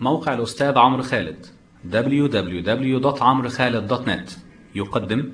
موقع الأستاذ عمرو خالد www.عمرخالد.net يقدم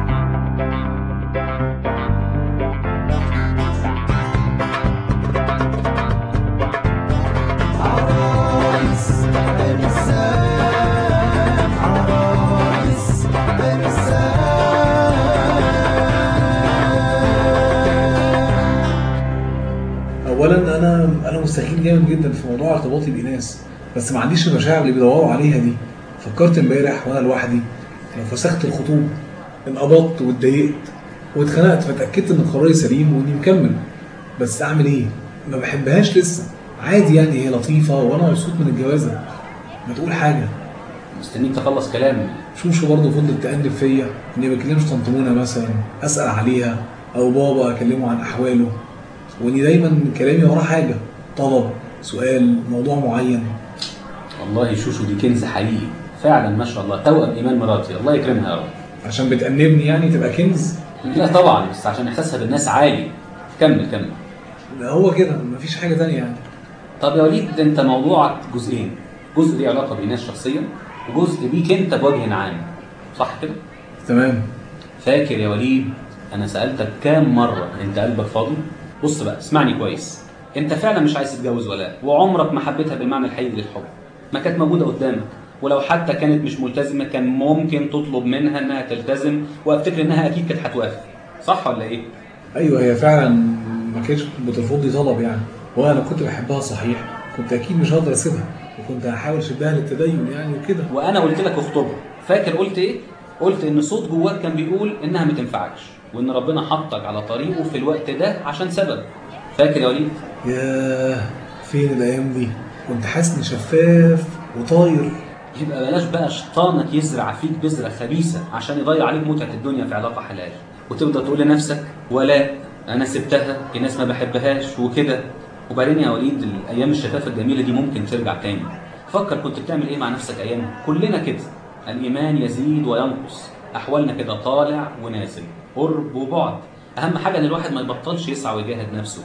اولا انا انا مستحيل جامد جدا في موضوع ارتباطي بناس بس ما عنديش المشاعر اللي بيدوروا عليها دي فكرت امبارح وانا لوحدي لو فسخت الخطوبه انقبضت واتضايقت واتخنقت فاتاكدت ان قراري سليم واني مكمل بس اعمل ايه ما بحبهاش لسه عادي يعني هي لطيفه وانا مبسوط من الجوازه ما تقول حاجه مستنيك تخلص كلامي شوشو برضه فضلت تأنب فيا اني ما بكلمش طنط منى مثلا اسال عليها او بابا اكلمه عن احواله واني دايما كلامي وراه حاجه طلب سؤال موضوع معين والله شوشو دي كنز حقيقي فعلا ما شاء الله توأم إيمان مراتي الله يكرمها يا رب عشان بتأنبني يعني تبقى كنز لا طبعا بس عشان إحساسها بالناس عالي كمل كمل لا هو كده مفيش حاجه تانية يعني طب يا وليد انت موضوعك جزئين جزء ليه علاقه بإيناس شخصيا وجزء بيك انت بوجه عام صح كده تمام فاكر يا وليد انا سالتك كام مره انت قلبك فاضي بص بقى اسمعني كويس انت فعلا مش عايز تتجوز ولا وعمرك ما حبيتها بالمعنى الحقيقي للحب ما كانت موجوده قدامك ولو حتى كانت مش ملتزمه كان ممكن تطلب منها انها تلتزم وافتكر انها اكيد كانت هتوافق صح ولا ايه ايوه هي فعلا ما كانتش بترفض لي طلب يعني وانا كنت بحبها صحيح كنت اكيد مش هقدر اسيبها وكنت هحاول اشدها للتدين يعني وكده وانا قلت لك اخطبها فاكر قلت ايه قلت ان صوت جواك كان بيقول انها ما تنفعكش وان ربنا حطك على طريقه في الوقت ده عشان سبب فاكر يا وليد ياه فين الايام دي كنت حاسس اني شفاف وطاير يبقى بلاش بقى شيطانك يزرع فيك بذرة خبيثة عشان يضيع عليك متعة الدنيا في علاقة حلال وتبدأ تقول لنفسك ولا أنا سبتها الناس ما بحبهاش وكده وبعدين يا وليد الأيام الشفافة الجميلة دي ممكن ترجع تاني فكر كنت بتعمل إيه مع نفسك أيام كلنا كده الإيمان يزيد وينقص أحوالنا كده طالع ونازل قرب وبعد أهم حاجة إن الواحد ما يبطلش يسعى ويجاهد نفسه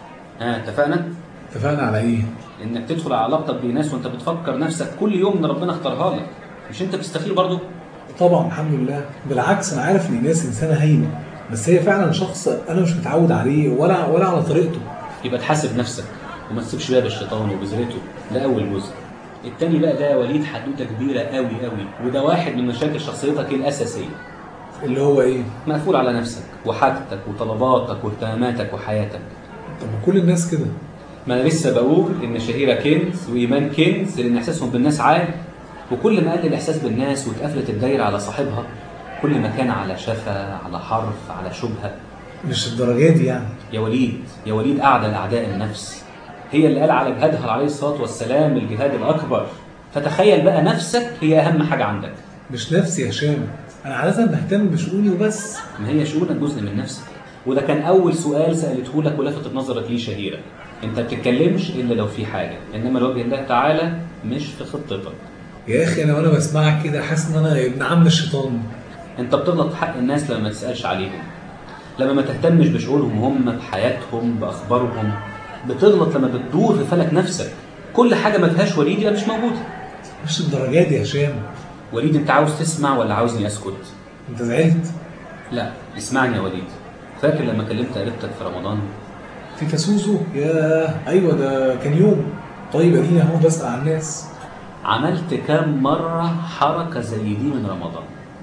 ها اتفقنا؟ اتفقنا على ايه انك تدخل على علاقتك بناس وانت بتفكر نفسك كل يوم ان ربنا اختارها لك مش انت بتستخير برضه طبعا الحمد لله بالعكس انا عارف ان الناس انسانه هينه بس هي فعلا شخص انا مش متعود عليه ولا ولا على طريقته يبقى تحاسب نفسك وما تسيبش باب الشيطان وبذرته ده اول جزء التاني بقى ده يا وليد حدوته كبيره قوي قوي وده واحد من مشاكل شخصيتك الاساسيه اللي هو ايه مقفول على نفسك وحاجتك وطلباتك واهتماماتك وحياتك طب ما كل الناس كده ما انا لسه بقول ان شهيره كنز وايمان كنز لان احساسهم بالناس عالي وكل ما قل الاحساس بالناس واتقفلت الدايره على صاحبها كل ما كان على شفا على حرف على شبهه مش الدرجات دي يعني يا وليد يا وليد أعدى الأعداء النفس هي اللي قال على جهادها عليه الصلاة والسلام الجهاد الأكبر فتخيل بقى نفسك هي أهم حاجة عندك مش نفسي يا هشام انا عاده بهتم بشؤوني وبس ما هي شؤونك جزء من نفسك وده كان أول سؤال سألته لك ولفتت نظرك ليه شهيرة أنت بتتكلمش إلا لو في حاجة إنما لوجه الله تعالى مش في خطتك يا اخي انا وانا بسمعك كده حاسس ان انا ابن عم الشيطان أنت بتغلط في حق الناس لما ما تسألش عليهم لما ما تهتمش بشؤونهم هم بحياتهم بأخبارهم بتغلط لما بتدور في فلك نفسك كل حاجة ما فيهاش وليد يبقى مش موجودة مش الدرجات دي يا هشام وليد انت عاوز تسمع ولا عاوزني اسكت انت زعلت لا اسمعني يا وليد فاكر لما كلمت قريبتك في رمضان في كاسوسو يا ايوه ده كان يوم طيب اديني اهو بسال على الناس عملت كام مرة حركة زي دي من رمضان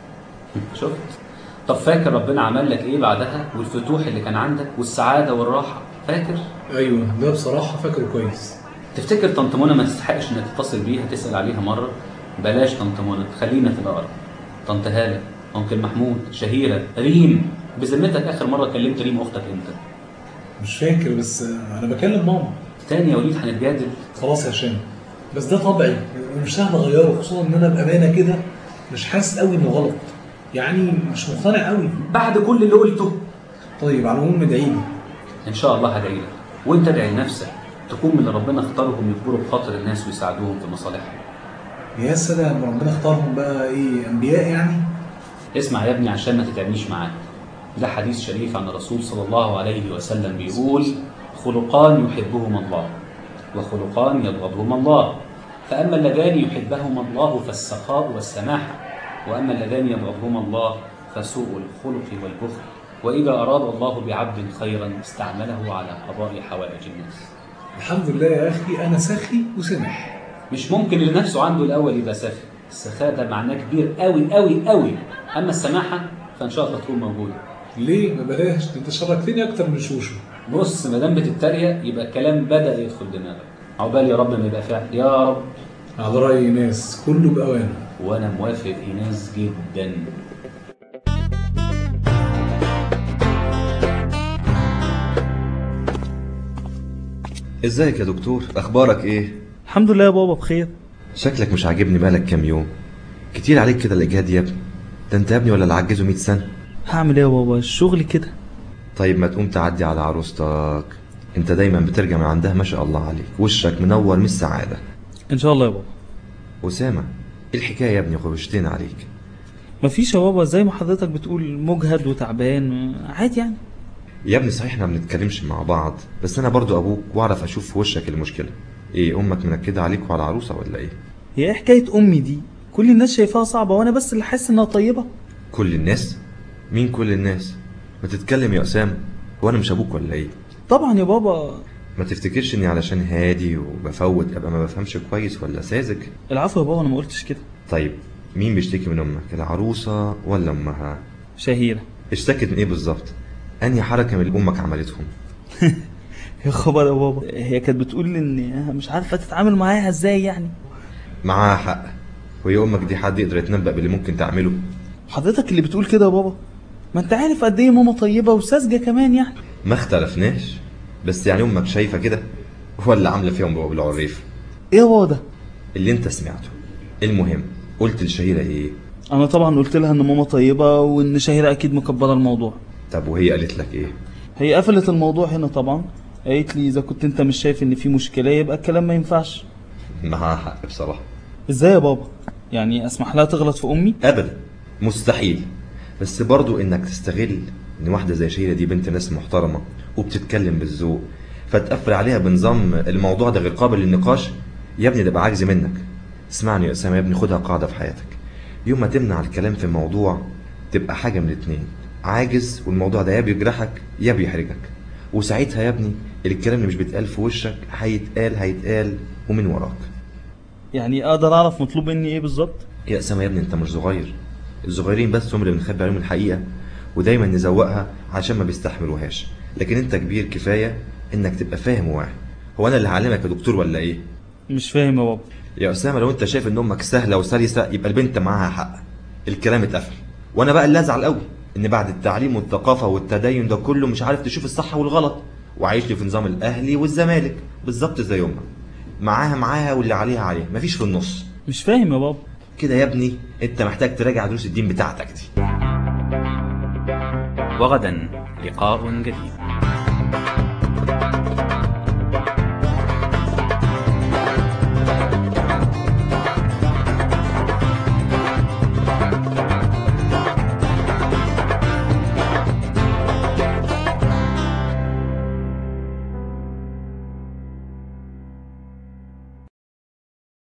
شفت طب فاكر ربنا عمل لك ايه بعدها والفتوح اللي كان عندك والسعادة والراحة فاكر ايوه ده بصراحه فاكره كويس تفتكر طنط منى ما تستحقش انك تتصل بيها تسأل عليها مرة بلاش طنط منى خلينا في الأقرب طنط هالة أنكل محمود شهيرة ريم بذمتك آخر مرة كلمت ريم أختك إمتى؟ مش فاكر بس انا بكلم ماما تاني يا وليد هنتجادل خلاص يا هشام بس ده طبعي مش سهل اغيره خصوصا ان انا بامانه كده مش حاسس قوي انه غلط يعني مش مقتنع قوي بعد كل اللي قلته طيب على العموم ادعي لي ان شاء الله هدعي لك وانت ادعي لنفسك تكون من اللي ربنا اختارهم يكبروا بخاطر الناس ويساعدوهم في مصالحهم يا سلام ربنا اختارهم بقى ايه انبياء يعني اسمع يا ابني عشان ما تتعبنيش معاك ده حديث شريف عن الرسول صلى الله عليه وسلم بيقول خلقان يحبهما الله وخلقان يبغضهما الله فأما اللذان يحبهما الله فالسخاء والسماحة وأما اللذان يبغضهما الله فسوء الخلق والبخل وإذا أراد الله بعبد خيرا استعمله على قضاء حوائج الناس الحمد لله يا اخي انا سخي وسمح مش ممكن اللي نفسه عنده الأول يبقى سافي السخاء ده معناه كبير قوي قوي قوي أما السماحة فإن شاء الله تكون موجودة ليه ما بلاش ده انت شركتني اكتر من شوشو بص ما دام بتتريق يبقى الكلام بدأ يدخل دماغك عقبال يا رب ما يبقى فعل يا رب على راي ناس كله باوانه وأنا موافق إيناس جدا ازيك يا دكتور اخبارك ايه الحمد لله يا بابا بخير شكلك مش عاجبني بقالك كام يوم كتير عليك كده الاجهاد يا ابني ده انت يا ابني ولا اللي عجزه 100 سنه هعمل ايه يا بابا الشغل كده طيب ما تقوم تعدي على عروستك انت دايما بترجع من عندها ما شاء الله عليك وشك منور من السعاده ان شاء الله يا بابا اسامه ايه الحكايه يا ابني خرجتين عليك مفيش يا بابا زي ما حضرتك بتقول مجهد وتعبان عادي يعني يا ابني صحيح احنا ما بنتكلمش مع بعض بس انا برضو ابوك واعرف اشوف في وشك المشكله ايه امك منكده عليك وعلى عروسه ولا ايه هي ايه حكايه امي دي كل الناس شايفاها صعبه وانا بس اللي حاسس انها طيبه كل الناس مين كل الناس ما تتكلم يا اسامه هو انا مش ابوك ولا ايه طبعا يا بابا ما تفتكرش اني علشان هادي وبفوت ابقى ما بفهمش كويس ولا ساذج العفو يا بابا انا ما قلتش كده طيب مين بيشتكي من امك العروسه ولا امها شهيره اشتكت من ايه بالظبط انهي حركه من اللي امك عملتهم يا خبر يا بابا هي كانت بتقول ان مش عارفه تتعامل معاها ازاي يعني معاها حق وهي امك دي حد يقدر يتنبأ باللي ممكن تعمله حضرتك اللي بتقول كده يا بابا ما انت عارف قد ايه ماما طيبه وساذجه كمان يعني ما اختلفناش بس يعني امك شايفه كده ولا عامله فيهم بابا بالعريف ايه يا بابا ده اللي انت سمعته المهم قلت لشهيره ايه انا طبعا قلت لها ان ماما طيبه وان شهيره اكيد مكبره الموضوع طب وهي قالت لك ايه هي قفلت الموضوع هنا طبعا قالت لي اذا كنت انت مش شايف ان في مشكله يبقى الكلام ما ينفعش معاها حق بصراحه ازاي يا بابا يعني اسمح لها تغلط في امي ابدا مستحيل بس برضو انك تستغل ان واحده زي شهيره دي بنت ناس محترمه وبتتكلم بالذوق فتقفل عليها بنظام الموضوع ده غير قابل للنقاش يا ابني ده بقى عجز منك اسمعني يا اسامه يا ابني خدها قاعده في حياتك يوم ما تمنع الكلام في موضوع تبقى حاجه من الاتنين عاجز والموضوع ده يا بيجرحك يا بيحرجك وساعتها يا ابني الكلام اللي مش بيتقال في وشك هيتقال هيتقال ومن وراك يعني اقدر اعرف مطلوب مني ايه بالظبط يا اسامه يا ابني انت مش صغير الصغيرين بس هم اللي بنخبي عليهم الحقيقه ودايما نزوقها عشان ما بيستحملوهاش لكن انت كبير كفايه انك تبقى فاهم وواعي هو انا اللي هعلمك يا دكتور ولا ايه مش فاهم يا بابا يا اسامه لو انت شايف ان امك سهله وسلسه يبقى البنت معاها حق الكلام اتقفل وانا بقى اللي ازعل قوي ان بعد التعليم والثقافه والتدين ده كله مش عارف تشوف الصح والغلط وعايش لي في نظام الاهلي والزمالك بالظبط زي امك معاها معاها واللي عليها عليها مفيش في النص مش فاهم يا بابا كده يا ابني انت محتاج تراجع دروس الدين بتاعتك دي وغدا لقاء جديد